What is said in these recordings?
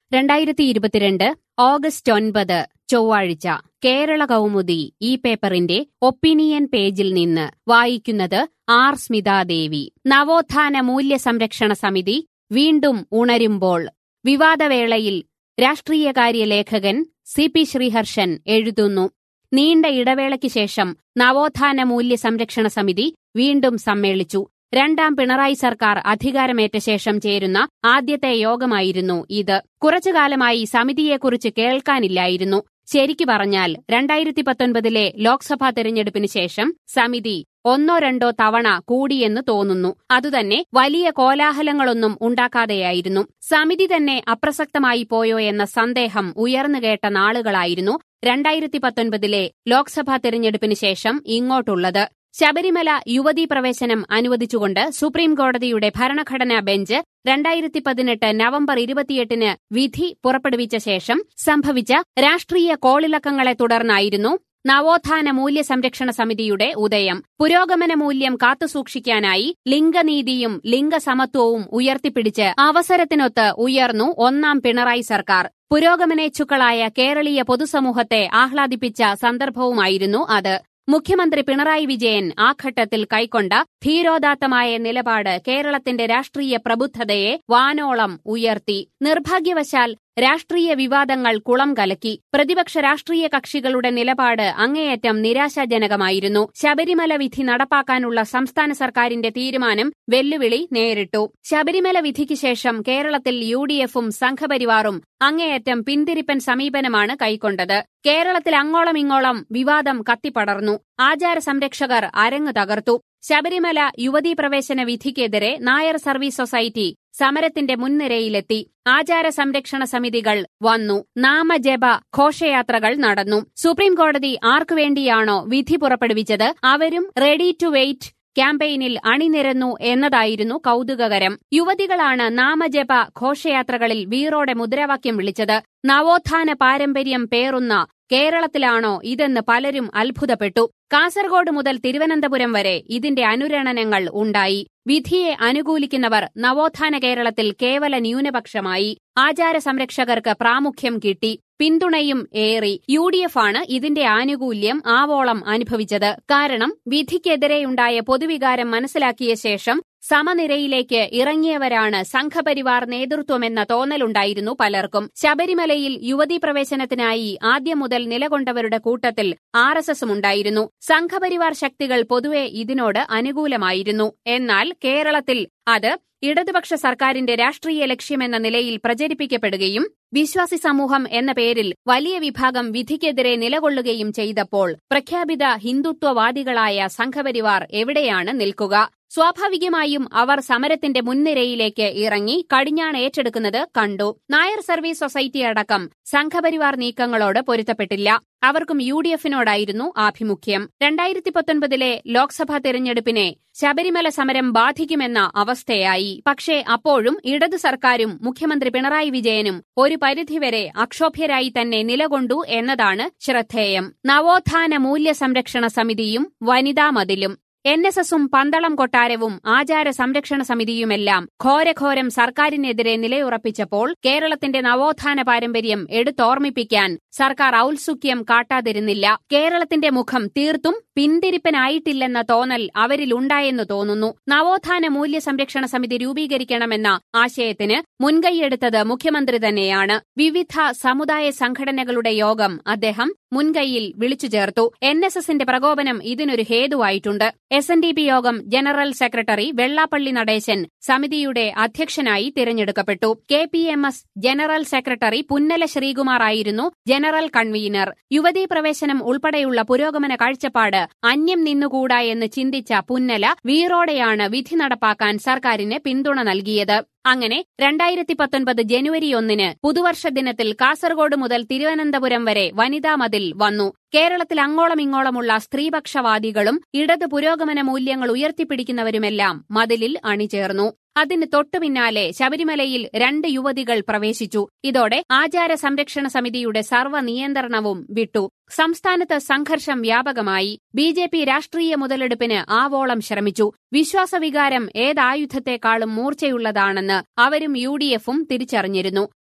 രണ്ടായിരത്തി ഇരുപത്തിരണ്ട് ഓഗസ്റ്റ് ഒൻപത് ചൊവ്വാഴ്ച കേരള കൗമുദി ഈ പേപ്പറിന്റെ ഒപ്പീനിയൻ പേജിൽ നിന്ന് വായിക്കുന്നത് ആർ സ്മിതാദേവി നവോത്ഥാന മൂല്യ സംരക്ഷണ സമിതി വീണ്ടും ഉണരുമ്പോൾ വിവാദവേളയിൽ രാഷ്ട്രീയകാര്യ ലേഖകൻ സി പി ശ്രീഹർഷൻ എഴുതുന്നു നീണ്ട ഇടവേളയ്ക്ക് ശേഷം നവോത്ഥാന മൂല്യ സംരക്ഷണ സമിതി വീണ്ടും സമ്മേളിച്ചു രണ്ടാം പിണറായി സർക്കാർ അധികാരമേറ്റ ശേഷം ചേരുന്ന ആദ്യത്തെ യോഗമായിരുന്നു ഇത് കുറച്ചുകാലമായി സമിതിയെക്കുറിച്ച് കേൾക്കാനില്ലായിരുന്നു ശരിക്കു പറഞ്ഞാൽ രണ്ടായിരത്തി പത്തൊൻപതിലെ ലോക്സഭാ തെരഞ്ഞെടുപ്പിന് ശേഷം സമിതി ഒന്നോ രണ്ടോ തവണ കൂടിയെന്ന് തോന്നുന്നു അതുതന്നെ വലിയ കോലാഹലങ്ങളൊന്നും ഉണ്ടാക്കാതെയായിരുന്നു സമിതി തന്നെ അപ്രസക്തമായി പോയോ എന്ന സന്ദേഹം ഉയർന്നുകേട്ട നാളുകളായിരുന്നു രണ്ടായിരത്തി പത്തൊൻപതിലെ ലോക്സഭാ തെരഞ്ഞെടുപ്പിന് ശേഷം ഇങ്ങോട്ടുള്ളത് ശബരിമല യുവതീ പ്രവേശനം അനുവദിച്ചുകൊണ്ട് സുപ്രീം കോടതിയുടെ ഭരണഘടനാ ബെഞ്ച് രണ്ടായിരത്തി പതിനെട്ട് നവംബർ ഇരുപത്തിയെട്ടിന് വിധി പുറപ്പെടുവിച്ച ശേഷം സംഭവിച്ച രാഷ്ട്രീയ കോളിളക്കങ്ങളെ തുടർന്നായിരുന്നു നവോത്ഥാന മൂല്യ സംരക്ഷണ സമിതിയുടെ ഉദയം പുരോഗമന മൂല്യം കാത്തുസൂക്ഷിക്കാനായി ലിംഗനീതിയും ലിംഗസമത്വവും ഉയർത്തിപ്പിടിച്ച് അവസരത്തിനൊത്ത് ഉയർന്നു ഒന്നാം പിണറായി സർക്കാർ പുരോഗമനേച്ഛുക്കളായ കേരളീയ പൊതുസമൂഹത്തെ ആഹ്ലാദിപ്പിച്ച സന്ദർഭവുമായിരുന്നു അത് മുഖ്യമന്ത്രി പിണറായി വിജയൻ ആ ഘട്ടത്തിൽ കൈക്കൊണ്ട ധീരോദാത്തമായ നിലപാട് കേരളത്തിന്റെ രാഷ്ട്രീയ പ്രബുദ്ധതയെ വാനോളം ഉയർത്തി നിർഭാഗ്യവശാൽ രാഷ്ട്രീയ വിവാദങ്ങൾ കുളം കലക്കി പ്രതിപക്ഷ രാഷ്ട്രീയ കക്ഷികളുടെ നിലപാട് അങ്ങേയറ്റം നിരാശാജനകമായിരുന്നു ശബരിമല വിധി നടപ്പാക്കാനുള്ള സംസ്ഥാന സർക്കാരിന്റെ തീരുമാനം വെല്ലുവിളി നേരിട്ടു ശബരിമല വിധിക്ക് ശേഷം കേരളത്തിൽ യു ഡി എഫും സംഘപരിവാറും അങ്ങേയറ്റം പിന്തിരിപ്പൻ സമീപനമാണ് കൈക്കൊണ്ടത് കേരളത്തിൽ അങ്ങോളം ഇങ്ങോളം വിവാദം കത്തിപ്പടർന്നു ആചാര സംരക്ഷകർ അരങ്ങ് തകർത്തു ശബരിമല യുവതീ പ്രവേശന വിധിക്കെതിരെ നായർ സർവീസ് സൊസൈറ്റി സമരത്തിന്റെ മുൻനിരയിലെത്തി ആചാര സംരക്ഷണ സമിതികൾ വന്നു നാമജപ ഘോഷയാത്രകൾ നടന്നു സുപ്രീം കോടതി ആർക്കുവേണ്ടിയാണോ വിധി പുറപ്പെടുവിച്ചത് അവരും റെഡി ടു വെയിറ്റ് ക്യാമ്പയിനിൽ അണിനിരന്നു എന്നതായിരുന്നു കൗതുകകരം യുവതികളാണ് നാമജപ ഘോഷയാത്രകളിൽ വീറോടെ മുദ്രാവാക്യം വിളിച്ചത് നവോത്ഥാന പാരമ്പര്യം പേറുന്ന കേരളത്തിലാണോ ഇതെന്ന് പലരും അത്ഭുതപ്പെട്ടു കാസർഗോഡ് മുതൽ തിരുവനന്തപുരം വരെ ഇതിന്റെ അനുരണനങ്ങൾ ഉണ്ടായി വിധിയെ അനുകൂലിക്കുന്നവർ നവോത്ഥാന കേരളത്തിൽ കേവല ന്യൂനപക്ഷമായി ആചാര സംരക്ഷകർക്ക് പ്രാമുഖ്യം കിട്ടി പിന്തുണയും ഏറി യു ഡി എഫ് ആണ് ഇതിന്റെ ആനുകൂല്യം ആവോളം അനുഭവിച്ചത് കാരണം വിധിക്കെതിരെയുണ്ടായ പൊതുവികാരം മനസ്സിലാക്കിയ ശേഷം സമനിരയിലേക്ക് ഇറങ്ങിയവരാണ് സംഘപരിവാർ നേതൃത്വമെന്ന തോന്നലുണ്ടായിരുന്നു പലർക്കും ശബരിമലയിൽ യുവതീ പ്രവേശനത്തിനായി ആദ്യം മുതൽ നിലകൊണ്ടവരുടെ കൂട്ടത്തിൽ ആർ എസ് എസും ഉണ്ടായിരുന്നു സംഘപരിവാർ ശക്തികൾ പൊതുവെ ഇതിനോട് അനുകൂലമായിരുന്നു എന്നാൽ കേരളത്തിൽ അത് ഇടതുപക്ഷ സർക്കാരിന്റെ രാഷ്ട്രീയ ലക്ഷ്യമെന്ന നിലയിൽ പ്രചരിപ്പിക്കപ്പെടുകയും വിശ്വാസി സമൂഹം എന്ന പേരിൽ വലിയ വിഭാഗം വിധിക്കെതിരെ നിലകൊള്ളുകയും ചെയ്തപ്പോൾ പ്രഖ്യാപിത ഹിന്ദുത്വവാദികളായ സംഘപരിവാർ എവിടെയാണ് നിൽക്കുക സ്വാഭാവികമായും അവർ സമരത്തിന്റെ മുൻനിരയിലേക്ക് ഇറങ്ങി കടിഞ്ഞാൺ ഏറ്റെടുക്കുന്നത് കണ്ടു നായർ സർവീസ് സൊസൈറ്റി അടക്കം സംഘപരിവാർ നീക്കങ്ങളോട് പൊരുത്തപ്പെട്ടില്ല അവർക്കും യു ഡി എഫിനോടായിരുന്നു ആഭിമുഖ്യം രണ്ടായിരത്തി പത്തൊൻപതിലെ ലോക്സഭാ തെരഞ്ഞെടുപ്പിനെ ശബരിമല സമരം ബാധിക്കുമെന്ന അവസ്ഥയായി പക്ഷേ അപ്പോഴും ഇടതു സർക്കാരും മുഖ്യമന്ത്രി പിണറായി വിജയനും ഒരു പരിധിവരെ അക്ഷോഭ്യരായി തന്നെ നിലകൊണ്ടു എന്നതാണ് ശ്രദ്ധേയം നവോത്ഥാന മൂല്യ സംരക്ഷണ സമിതിയും വനിതാ മതിലും എൻ എസ് എസും പന്തളം കൊട്ടാരവും ആചാര സംരക്ഷണ സമിതിയുമെല്ലാം ഘോരഘോരം സർക്കാരിനെതിരെ നിലയുറപ്പിച്ചപ്പോൾ കേരളത്തിന്റെ നവോത്ഥാന പാരമ്പര്യം എടുത്തോർമ്മിപ്പിക്കാൻ സർക്കാർ ഔത്സുക്യം കാട്ടാതിരുന്നില്ല കേരളത്തിന്റെ മുഖം തീർത്തും പിന്തിരിപ്പനായിട്ടില്ലെന്ന തോന്നൽ അവരിലുണ്ടായെന്ന് തോന്നുന്നു നവോത്ഥാന മൂല്യ സംരക്ഷണ സമിതി രൂപീകരിക്കണമെന്ന ആശയത്തിന് മുൻകൈയെടുത്തത് മുഖ്യമന്ത്രി തന്നെയാണ് വിവിധ സമുദായ സംഘടനകളുടെ യോഗം അദ്ദേഹം മുൻകൈയിൽ വിളിച്ചു ചേർത്തു എൻ എസ് എസിന്റെ പ്രകോപനം ഇതിനൊരു ഹേതുവായിട്ടുണ്ട് എസ് എൻ ഡി പി യോഗം ജനറൽ സെക്രട്ടറി വെള്ളാപ്പള്ളി നടേശൻ സമിതിയുടെ അധ്യക്ഷനായി തിരഞ്ഞെടുക്കപ്പെട്ടു K P M S general secretary Punnala Sreekumar ആയിരുന്നു ജനറൽ കൺവീനർ യുവതീ പ്രവേശനം ഉൾപ്പെടെയുള്ള പുരോഗമന കാഴ്ചപ്പാട് അന്യം നിന്നുകൂടാ എന്ന് ചിന്തിച്ച പുന്നല വീറോടെയാണ് വിധി നടപ്പാക്കാൻ സർക്കാരിന് പിന്തുണ നൽകിയത് അങ്ങനെ രണ്ടായിരത്തി പത്തൊൻപത് ജനുവരി ഒന്നിന് പുതുവർഷ ദിനത്തിൽ കാസർഗോഡ് മുതൽ തിരുവനന്തപുരം വരെ വനിതാ മതിൽ വന്നു കേരളത്തിൽ അങ്ങോളം ഇങ്ങോളമുള്ള സ്ത്രീപക്ഷവാദികളും ഇടത് പുരോഗമന മൂല്യങ്ങൾ ഉയർത്തിപ്പിടിക്കുന്നവരുമെല്ലാം മതിലിൽ അണിചേർന്നു അതിന് തൊട്ടുപിന്നാലെ ശബരിമലയിൽ രണ്ട് യുവതികൾ പ്രവേശിച്ചു ഇതോടെ ആചാര സംരക്ഷണ സമിതിയുടെ സർവ്വ നിയന്ത്രണവും വിട്ടു സംസ്ഥാനത്ത് സംഘർഷം വ്യാപകമായി ബി ജെ പി രാഷ്ട്രീയ മുതലെടുപ്പിന് ആവോളം ശ്രമിച്ചു വിശ്വാസവികാരം ഏതായുധത്തെക്കാളും മൂർച്ചയുള്ളതാണെന്ന് അവരും യു ഡി എഫും തിരിച്ചറിഞ്ഞിരുന്നു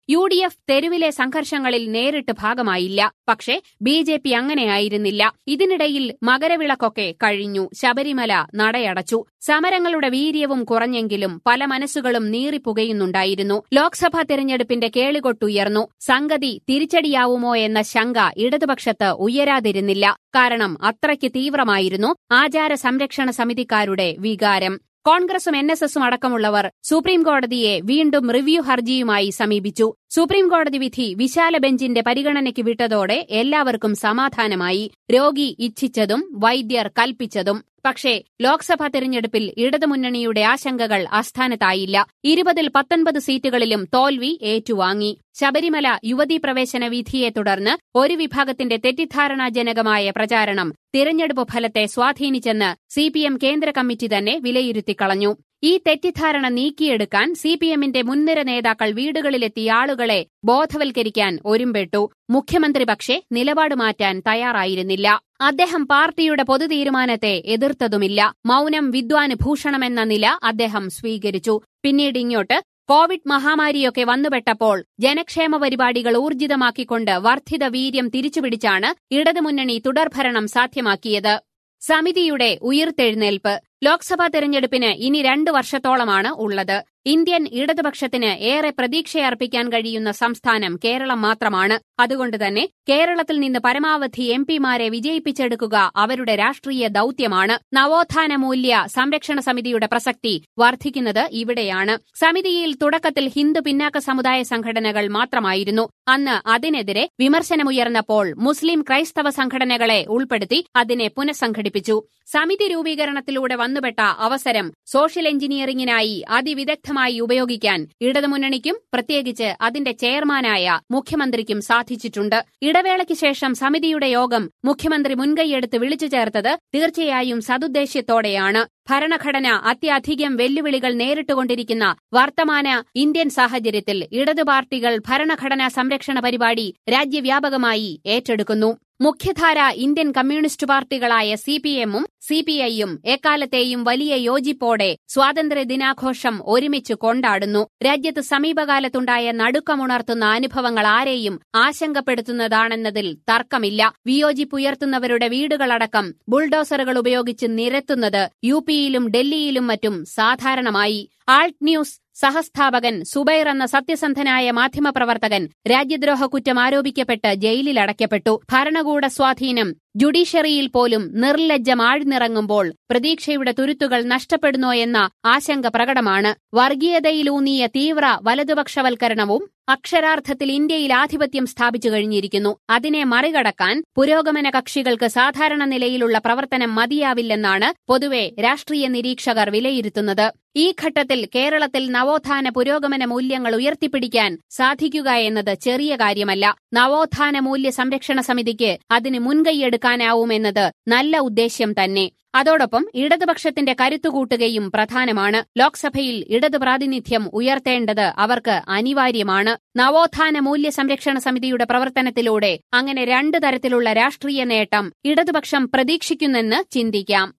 യു ഡി എഫ് തെരുവിലെ സംഘർഷങ്ങളിൽ നേരിട്ട് ഭാഗമായില്ല പക്ഷേ ബി ജെ പി അങ്ങനെയായിരുന്നില്ല ഇതിനിടയിൽ മകരവിളക്കൊക്കെ കഴിഞ്ഞു ശബരിമല നടയടച്ചു സമരങ്ങളുടെ വീര്യവും കുറഞ്ഞെങ്കിലും പല മനസ്സുകളും നീറിപ്പുകയുന്നുണ്ടായിരുന്നു ലോക്സഭാ തെരഞ്ഞെടുപ്പിന്റെ കേളികൊട്ടുയർന്നു സംഗതി തിരിച്ചടിയാവുമോ എന്ന ശങ്ക ഇടതുപക്ഷത്ത് ഉയരാതിരുന്നില്ല കാരണം അത്രയ്ക്ക് തീവ്രമായിരുന്നു ആചാര സംരക്ഷണ സമിതിക്കാരുടെ വികാരം കോൺഗ്രസും എൻ എസ് എസും അടക്കമുള്ളവർ സുപ്രീംകോടതിയെ വീണ്ടും റിവ്യൂ ഹർജിയുമായി സമീപിച്ചു സുപ്രീംകോടതി വിധി വിശാല ബെഞ്ചിന്റെ പരിഗണനയ്ക്ക് വിട്ടതോടെ എല്ലാവർക്കും സമാധാനമായി രോഗി ഇച്ഛിച്ചതും വൈദ്യർ കൽപ്പിച്ചതും പക്ഷേ ലോക്സഭാ തെരഞ്ഞെടുപ്പിൽ ഇടതുമുന്നണിയുടെ ആശങ്കകൾ അസ്ഥാനത്തായില്ല ഇരുപതിൽ പത്തൊൻപത് സീറ്റുകളിലും തോൽവി ഏറ്റുവാങ്ങി ശബരിമല യുവതീ പ്രവേശന വിധിയെ തുടർന്ന് ഒരു വിഭാഗത്തിന്റെ തെറ്റിദ്ധാരണാജനകമായ പ്രചാരണം തിരഞ്ഞെടുപ്പ് ഫലത്തെ സ്വാധീനിച്ചെന്ന് സിപിഎം കേന്ദ്ര കമ്മിറ്റി തന്നെ വിലയിരുത്തിക്കളഞ്ഞു ഈ തെറ്റിദ്ധാരണ നീക്കിയെടുക്കാൻ സിപിഎമ്മിന്റെ മുൻനിര നേതാക്കൾ വീടുകളിലെത്തി ആളുകളെ ബോധവൽക്കരിക്കാൻ ഒരുമ്പെട്ടു മുഖ്യമന്ത്രി പക്ഷേ നിലപാട് മാറ്റാൻ തയ്യാറായിരുന്നില്ല അദ്ദേഹം പാർട്ടിയുടെ പൊതുതീരുമാനത്തെ എതിർത്തതുമില്ല മൌനം വിദ്വാന് ഭൂഷണമെന്ന നില അദ്ദേഹം സ്വീകരിച്ചു പിന്നീട് ഇങ്ങോട്ട് കോവിഡ് മഹാമാരിയൊക്കെ വന്നുപെട്ടപ്പോൾ ജനക്ഷേമ പരിപാടികൾ ഊർജിതമാക്കിക്കൊണ്ട് വർദ്ധിത വീര്യം തിരിച്ചുപിടിച്ചാണ് ഇടതുമുന്നണി തുടർഭരണം സാധ്യമാക്കിയത് സമിതിയുടെ ഉയിർത്തെഴുന്നേൽപ്പ് ലോക്സഭാ തെരഞ്ഞെടുപ്പിന് ഇനി രണ്ടു വർഷത്തോളമാണ് ഉള്ളത് ഇന്ത്യൻ ഇടതുപക്ഷത്തിന് ഏറെ പ്രതീക്ഷയർപ്പിക്കാൻ കഴിയുന്ന സംസ്ഥാനം കേരളം മാത്രമാണ് അതുകൊണ്ട് തന്നെ കേരളത്തിൽ നിന്ന് പരമാവധി എം പിമാരെ വിജയിപ്പിച്ചെടുക്കുക അവരുടെ രാഷ്ട്രീയ ദൌത്യമാണ് നവോത്ഥാന മൂല്യ സംരക്ഷണ സമിതിയുടെ പ്രസക്തി വർദ്ധിക്കുന്നത് ഇവിടെയാണ് സമിതിയിൽ തുടക്കത്തിൽ ഹിന്ദു പിന്നാക്ക സമുദായ സംഘടനകൾ മാത്രമായിരുന്നു അന്ന് അതിനെതിരെ വിമർശനമുയർന്നപ്പോൾ മുസ്ലിം ക്രൈസ്തവ സംഘടനകളെ ഉൾപ്പെടുത്തി അതിനെ പുനഃസംഘടിപ്പിച്ചു സമിതി രൂപീകരണത്തിലൂടെ വന്നുപെട്ട അവസരം സോഷ്യൽ എഞ്ചിനീയറിംഗിനായി അതിവിദഗ്ധമായി ഉപയോഗിക്കാൻ ഇടതുമുന്നണിക്കും പ്രത്യേകിച്ച് അതിന്റെ ചെയർമാനായ മുഖ്യമന്ത്രിക്കും സാധിച്ചിട്ടുണ്ട് ഇടവേളയ്ക്ക് ശേഷം സമിതിയുടെ യോഗം മുഖ്യമന്ത്രി മുൻകൈയെടുത്ത് വിളിച്ചു ചേർത്തത് തീർച്ചയായും സതുദ്ദേശ്യത്തോടെയാണ് ഭരണഘടന അത്യധികം വെല്ലുവിളികൾ നേരിട്ടുകൊണ്ടിരിക്കുന്ന വർത്തമാന ഇന്ത്യൻ സാഹചര്യത്തിൽ ഇടതു പാർട്ടികൾ ഭരണഘടനാ സംരക്ഷണ പരിപാടി രാജ്യവ്യാപകമായി ഏറ്റെടുക്കുന്നു മുഖ്യധാര ഇന്ത്യൻ കമ്മ്യൂണിസ്റ്റ് പാർട്ടികളായ സിപിഎമ്മും സിപിഐയും എക്കാലത്തെയും വലിയ യോജിപ്പോടെ സ്വാതന്ത്ര്യ ദിനാഘോഷം ഒരുമിച്ച് കൊണ്ടാടുന്നു രാജ്യത്ത് സമീപകാലത്തുണ്ടായ നടുക്കമുണർത്തുന്ന അനുഭവങ്ങൾ ആരെയും ആശങ്കപ്പെടുത്തുന്നതാണെന്നതിൽ തർക്കമില്ല വിയോജിപ്പുയർത്തുന്നവരുടെ വീടുകളടക്കം ബുൾഡോസറുകൾ ഉപയോഗിച്ച് നിരത്തുന്നത് യു പിയിലും ഡൽഹിയിലും മറ്റും സാധാരണമായി ആൾട്ട് ന്യൂസ് സഹസ്ഥാപകൻ സുബൈർ എന്ന സത്യസന്ധനായ മാധ്യമപ്രവർത്തകൻ രാജ്യദ്രോഹ കുറ്റം ആരോപിക്കപ്പെട്ട് ജയിലിലടയ്ക്കപ്പെട്ടു ഭരണകൂട സ്വാധീനം ജുഡീഷ്യറിയിൽ പോലും നിർലജ്ജം ആഴ്ന്നിറങ്ങുമ്പോൾ പ്രതീക്ഷയുടെ തുരുത്തുകൾ നഷ്ടപ്പെടുന്നോ എന്ന ആശങ്ക പ്രകടമാണ് വർഗീയതയിലൂന്നിയ തീവ്ര വലതുപക്ഷവൽക്കരണവും അക്ഷരാർത്ഥത്തിൽ ഇന്ത്യയിൽ ആധിപത്യം സ്ഥാപിച്ചു കഴിഞ്ഞിരിക്കുന്നു അതിനെ മറികടക്കാൻ പുരോഗമന കക്ഷികൾക്ക് സാധാരണ നിലയിലുള്ള പ്രവർത്തനം മതിയാവില്ലെന്നാണ് പൊതുവെ രാഷ്ട്രീയ നിരീക്ഷകർ വിലയിരുത്തുന്നത് ഈ ഘട്ടത്തിൽ കേരളത്തിൽ നവോത്ഥാന പുരോഗമന മൂല്യങ്ങൾ ഉയർത്തിപ്പിടിക്കാൻ സാധിക്കുക എന്നത് ചെറിയ കാര്യമല്ല നവോത്ഥാന മൂല്യ സംരക്ഷണ സമിതിക്ക് അതിന് മുൻകൈയെടുക്കാനാവുമെന്നത് നല്ല ഉദ്ദേശ്യം തന്നെ അതോടൊപ്പം ഇടതുപക്ഷത്തിന്റെ കരുത്തുകൂട്ടുകയും പ്രധാനമാണ് ലോക്സഭയിൽ ഇടതു പ്രാതിനിധ്യം ഉയർത്തേണ്ടത് അവർക്ക് അനിവാര്യമാണ് നവോത്ഥാന മൂല്യ സംരക്ഷണ സമിതിയുടെ പ്രവർത്തനത്തിലൂടെ അങ്ങനെ രണ്ടു തരത്തിലുള്ള രാഷ്ട്രീയ നേട്ടം ഇടതുപക്ഷം പ്രതീക്ഷിക്കുന്നെന്ന് ചിന്തിക്കാം